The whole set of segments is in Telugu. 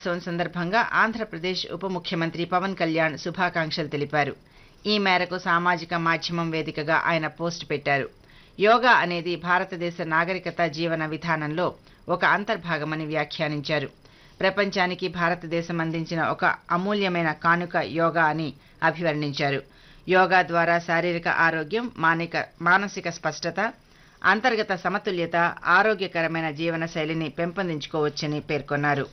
దినోత్సవం సందర్భంగా ఆంధ్రప్రదేశ్ ఉప ముఖ్యమంత్రి పవన్ కళ్యాణ్ శుభాకాంక్షలు తెలిపారు ఈ మేరకు సామాజిక మాధ్యమం వేదికగా ఆయన పోస్ట్ పెట్టారు యోగా అనేది భారతదేశ నాగరికత జీవన విధానంలో ఒక అంతర్భాగమని వ్యాఖ్యానించారు ప్రపంచానికి భారతదేశం అందించిన ఒక అమూల్యమైన కానుక యోగా అని అభివర్ణించారు యోగా ద్వారా శారీరక ఆరోగ్యం మానిక మానసిక స్పష్టత అంతర్గత సమతుల్యత ఆరోగ్యకరమైన జీవన శైలిని పెంపొందించుకోవచ్చని పేర్కొన్నారు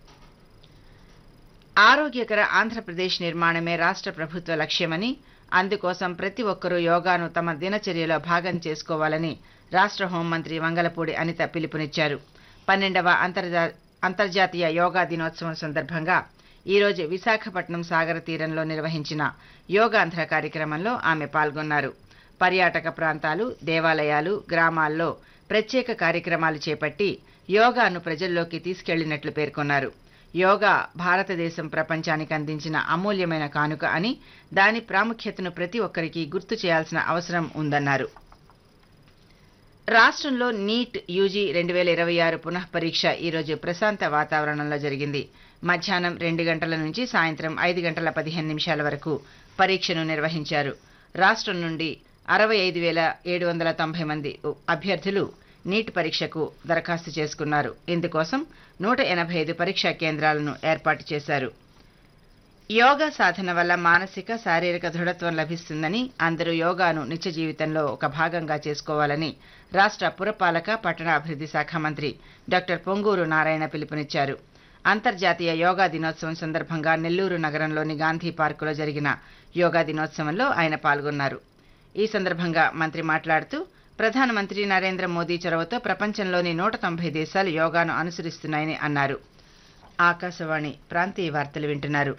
ఆరోగ్యకర ఆంధ్రప్రదేశ్ నిర్మాణమే రాష్ట్ర ప్రభుత్వ లక్ష్యమని అందుకోసం ప్రతి ఒక్కరూ యోగాను తమ దినచర్యలో భాగం చేసుకోవాలని రాష్ట్ర హోంమంత్రి వంగలపూడి అనిత పిలుపునిచ్చారు పన్నెండవ అంతర్జా అంతర్జాతీయ యోగా దినోత్సవం సందర్భంగా ఈరోజు విశాఖపట్నం సాగర తీరంలో నిర్వహించిన యోగాంధ్ర కార్యక్రమంలో ఆమె పాల్గొన్నారు పర్యాటక ప్రాంతాలు దేవాలయాలు గ్రామాల్లో ప్రత్యేక కార్యక్రమాలు చేపట్టి యోగాను ప్రజల్లోకి తీసుకెళ్లినట్లు పేర్కొన్నారు యోగా భారతదేశం ప్రపంచానికి అందించిన అమూల్యమైన కానుక అని దాని ప్రాముఖ్యతను ప్రతి ఒక్కరికి గుర్తు చేయాల్సిన అవసరం ఉందన్నారు రాష్ట్రంలో నీట్ యూజీ రెండు వేల ఇరవై ఆరు పునః పరీక్ష ఈరోజు ప్రశాంత వాతావరణంలో జరిగింది మధ్యాహ్నం రెండు గంటల నుంచి సాయంత్రం ఐదు గంటల పదిహేను నిమిషాల వరకు పరీక్షను నిర్వహించారు రాష్ట్రం నుండి అరవై ఐదు వేల ఏడు వందల తొంభై మంది అభ్యర్థులు నీట్ పరీక్షకు దరఖాస్తు చేసుకున్నారు ఇందుకోసం నూట ఎనభై ఐదు పరీక్షా కేంద్రాలను ఏర్పాటు చేశారు యోగా సాధన వల్ల మానసిక శారీరక దృఢత్వం లభిస్తుందని అందరూ యోగాను నిత్య జీవితంలో ఒక భాగంగా చేసుకోవాలని రాష్ట్ర పురపాలక పట్టణాభివృద్ధి శాఖ మంత్రి డాక్టర్ పొంగూరు నారాయణ పిలుపునిచ్చారు అంతర్జాతీయ యోగా దినోత్సవం సందర్భంగా నెల్లూరు నగరంలోని గాంధీ పార్కులో జరిగిన యోగా దినోత్సవంలో ఆయన పాల్గొన్నారు ఈ సందర్భంగా మంత్రి మాట్లాడుతూ ప్రధానమంత్రి నరేంద్ర మోదీ చొరవతో ప్రపంచంలోని నూట తొంభై దేశాలు యోగాను అనుసరిస్తున్నాయని అన్నారు ఆకాశవాణి ప్రాంతీయ వార్తలు వింటున్నారు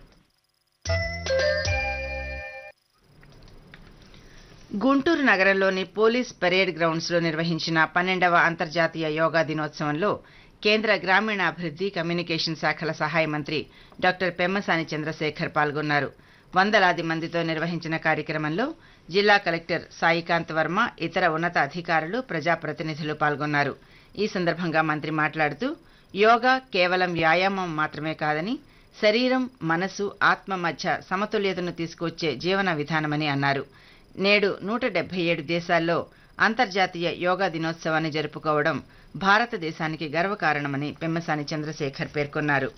గుంటూరు నగరంలోని పోలీస్ పరేడ్ గ్రౌండ్స్లో నిర్వహించిన పన్నెండవ అంతర్జాతీయ యోగా దినోత్సవంలో కేంద్ర గ్రామీణాభివృద్ధి కమ్యూనికేషన్ శాఖల సహాయ మంత్రి డాక్టర్ పెమ్మసాని చంద్రశేఖర్ పాల్గొన్నారు వందలాది మందితో నిర్వహించిన కార్యక్రమంలో జిల్లా కలెక్టర్ సాయికాంత్ వర్మ ఇతర ఉన్నత అధికారులు ప్రజాప్రతినిధులు పాల్గొన్నారు ఈ సందర్భంగా మంత్రి మాట్లాడుతూ యోగా కేవలం వ్యాయామం మాత్రమే కాదని శరీరం మనసు ఆత్మ మధ్య సమతుల్యతను తీసుకొచ్చే జీవన విధానమని అన్నారు నేడు నూట డెబ్బై ఏడు దేశాల్లో అంతర్జాతీయ యోగా దినోత్సవాన్ని జరుపుకోవడం భారతదేశానికి గర్వకారణమని పెమ్మసాని చంద్రశేఖర్ పేర్కొన్నారు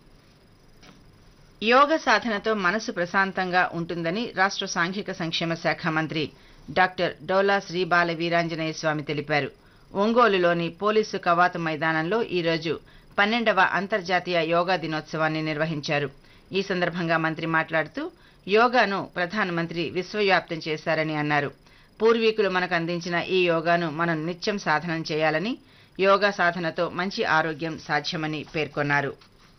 యోగ సాధనతో మనసు ప్రశాంతంగా ఉంటుందని రాష్ట్ర సాంఘిక సంక్షేమ శాఖ మంత్రి డాక్టర్ డోలా శ్రీ బాల వీరాంజనేయ స్వామి తెలిపారు ఒంగోలులోని పోలీసు కవాతు మైదానంలో ఈరోజు పన్నెండవ అంతర్జాతీయ యోగా దినోత్సవాన్ని నిర్వహించారు ఈ సందర్భంగా మంత్రి మాట్లాడుతూ యోగాను ప్రధానమంత్రి విశ్వవ్యాప్తం చేశారని అన్నారు పూర్వీకులు మనకు అందించిన ఈ యోగాను మనం నిత్యం సాధనం చేయాలని యోగా సాధనతో మంచి ఆరోగ్యం సాధ్యమని పేర్కొన్నారు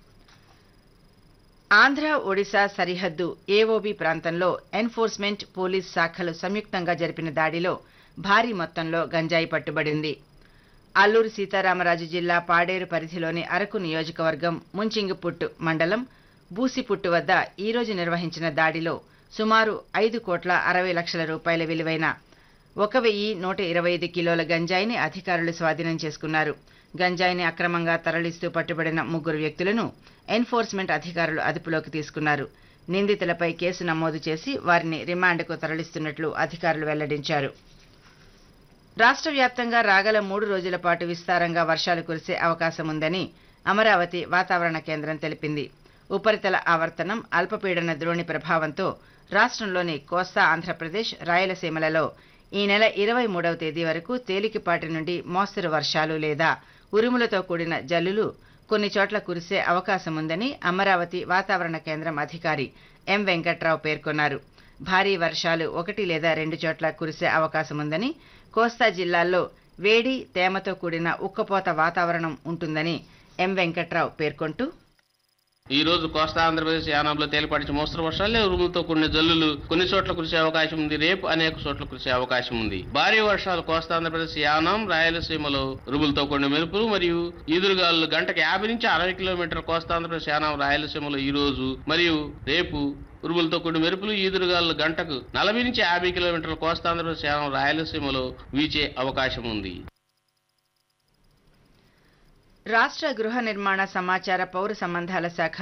ఆంధ్ర ఒడిశా సరిహద్దు ఏఓబి ప్రాంతంలో ఎన్ఫోర్స్మెంట్ పోలీస్ శాఖలు సంయుక్తంగా జరిపిన దాడిలో భారీ మొత్తంలో గంజాయి పట్టుబడింది అల్లూరు సీతారామరాజు జిల్లా పాడేరు పరిధిలోని అరకు నియోజకవర్గం ముంచింగిపుట్టు మండలం బూసిపుట్టు వద్ద ఈరోజు నిర్వహించిన దాడిలో సుమారు ఐదు కోట్ల అరవై లక్షల రూపాయల విలువైన ఒక వెయ్యి నూట ఇరవై ఐదు కిలోల గంజాయిని అధికారులు స్వాధీనం చేసుకున్నారు గంజాయిని అక్రమంగా తరలిస్తూ పట్టుబడిన ముగ్గురు వ్యక్తులను ఎన్ఫోర్స్మెంట్ అధికారులు అదుపులోకి తీసుకున్నారు నిందితులపై కేసు నమోదు చేసి వారిని రిమాండ్కు తరలిస్తున్నట్లు అధికారులు వెల్లడించారు రాష్ట్ర వ్యాప్తంగా రాగల మూడు రోజుల పాటు విస్తారంగా వర్షాలు కురిసే అవకాశం ఉందని అమరావతి వాతావరణ కేంద్రం తెలిపింది ఉపరితల ఆవర్తనం అల్పపీడన ద్రోణి ప్రభావంతో రాష్ట్రంలోని కోస్తా ఆంధ్రప్రదేశ్ రాయలసీమలలో ఈ నెల ఇరవై మూడవ తేదీ వరకు తేలికపాటి నుండి మోస్తరు వర్షాలు లేదా ఉరుములతో కూడిన జల్లులు కొన్ని చోట్ల కురిసే అవకాశం ఉందని అమరావతి వాతావరణ కేంద్రం అధికారి ఎం వెంకట్రావు పేర్కొన్నారు భారీ వర్షాలు ఒకటి లేదా రెండు చోట్ల కురిసే అవకాశం ఉందని కోస్తా జిల్లాల్లో వేడి తేమతో కూడిన ఉక్కపోత వాతావరణం ఉంటుందని ఎం వెంకట్రావు పేర్కొంటూ ఈ రోజు కోస్తా ఆంధ్రప్రదేశ్ యానాంలో తేలిపాటి మోస్తరు వర్షాలు ఉరుములతో కొన్ని జల్లులు కొన్ని చోట్ల కురిసే అవకాశం ఉంది రేపు అనేక చోట్ల కురిసే అవకాశం ఉంది భారీ వర్షాలు కోస్తా ఆంధ్రప్రదేశ్ యానం రాయలసీమలో ఉరుములతో కొన్ని మెరుపులు మరియు ఈదురుగాలు గంటకు యాభై నుంచి అరవై కిలోమీటర్ల కోస్తా ఆంధ్రప్రదేశ్ యానం రాయలసీమలో ఈ రోజు మరియు రేపు ఉరుములతో కొన్ని మెరుపులు ఈదురుగాలు గంటకు నలభై నుంచి యాభై కిలోమీటర్ల కోస్తా ఆంధ్రప్రదేశ్ యానం రాయలసీమలో వీచే అవకాశం ఉంది రాష్ట్ర గృహ నిర్మాణ సమాచార పౌర సంబంధాల శాఖ